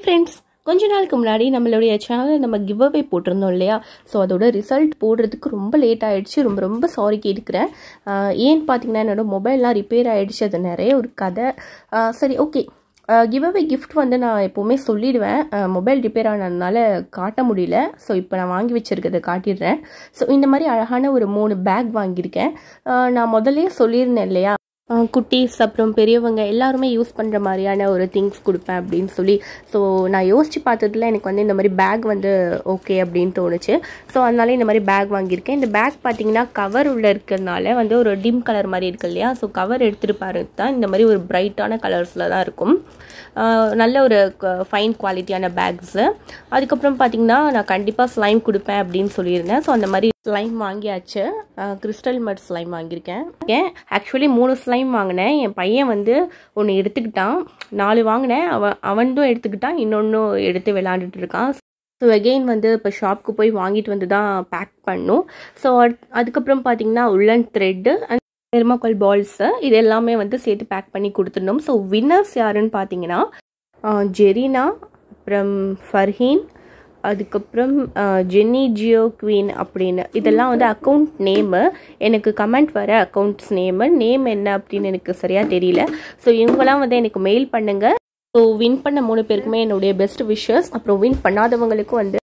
friends கொஞ்ச நாளுக்கு முன்னாடி நம்மளுடைய சேனலில் நம்ம கிவ் அவே போட்டிருந்தோம் இல்லையா ஸோ அதோட ரிசல்ட் போடுறதுக்கு ரொம்ப லேட் ஆகிடுச்சு ரொம்ப ரொம்ப சாரி கேட்டுக்கிறேன் ஆஹ் ஏன்னு பார்த்தீங்கன்னா என்னோட மொபைல்லாம் ரிப்பேர் ஆகிடுச்சு அது நிறைய ஒரு கதை ஆஹ் சரி ஓகே கிவ் அவே கிஃப்ட் வந்து நான் எப்போவுமே சொல்லிடுவேன் மொபைல் ரிப்பேர் ஆனதுனால காட்ட முடியல ஸோ இப்போ நான் வாங்கி வச்சுருக்கிறத காட்டிடுறேன் ஸோ இந்த மாதிரி அழகான ஒரு மூணு பேக் வாங்கியிருக்கேன் ஆஹ் நான் முதல்லயே சொல்லியிருந்தேன் இல்லையா ஆஹ் குட்டீஸ் அப்புறம் பெரியவங்க எல்லாருமே யூஸ் பண்ணுற மாதிரியான ஒரு திங்ஸ் கொடுப்பேன் அப்படின்னு சொல்லி ஸோ நான் யோசித்து பார்த்ததுல எனக்கு வந்து இந்த மாதிரி பேக் வந்து ஓகே அப்படின்னு தோணுச்சு ஸோ அதனால இந்த மாதிரி பேக் வாங்கியிருக்கேன் இந்த பேக் பார்த்தீங்கன்னா கவர் உள்ள இருக்கிறதுனால வந்து ஒரு டிம் கலர் மாதிரி இருக்கு இல்லையா ஸோ கவர் எடுத்துகிட்டு பாருங்க தான் இந்த மாதிரி ஒரு பிரைட்டான கலர்ஸில் தான் இருக்கும் ஆஹ் நல்ல ஒரு ஃபைன் குவாலிட்டியான பேக்ஸு அதுக்கப்புறம் பார்த்தீங்கன்னா நான் கண்டிப்பாக ஸ்லைம் கொடுப்பேன் அப்படின்னு சொல்லியிருந்தேன் ஸோ அந்த மாதிரி ஸ்லைம் வாங்கியாச்சு கிறிஸ்டல் மட் ஸ்லைம் வாங்கியிருக்கேன் ஏன் ஆக்சுவலி மூணு ஸ்லைம் வாங்கினேன் என் பையன் வந்து ஒன்று எடுத்துக்கிட்டான் நாலு வாங்கினேன் அவன் அவன்தும் எடுத்துக்கிட்டான் இன்னொன்றும் எடுத்து விளாண்டுட்டு இருக்கான் ஸோ அகெயின் வந்து இப்போ ஷாப்புக்கு போய் வாங்கிட்டு வந்து தான் பேக் பண்ணும் ஸோ அதுக்கப்புறம் பார்த்தீங்கன்னா உள்ளன் த்ரெட்டு தெர்மாக்கோல் பால்ஸு இது எல்லாமே வந்து சேர்த்து பேக் பண்ணி கொடுத்துருந்தோம் ஸோ வின்னர்ஸ் யாருன்னு பார்த்தீங்கன்னா ஜெரினா அப்புறம் ஃபர்ஹீன் அதுக்கப்புறம் ஜென்னி ஜியோ குவீன் அப்படின்னு இதெல்லாம் வந்து அக்கௌண்ட் நேமு எனக்கு கமெண்ட் வர அக்கௌண்ட்ஸ் நேமு நேம் என்ன அப்படின்னு எனக்கு சரியாக தெரியல ஸோ இவங்கெல்லாம் வந்து எனக்கு மெயில் பண்ணுங்கள் ஸோ வின் பண்ண மூணு பேருக்குமே என்னுடைய பெஸ்ட் விஷஸ் அப்புறம் வின் பண்ணாதவங்களுக்கும் வந்து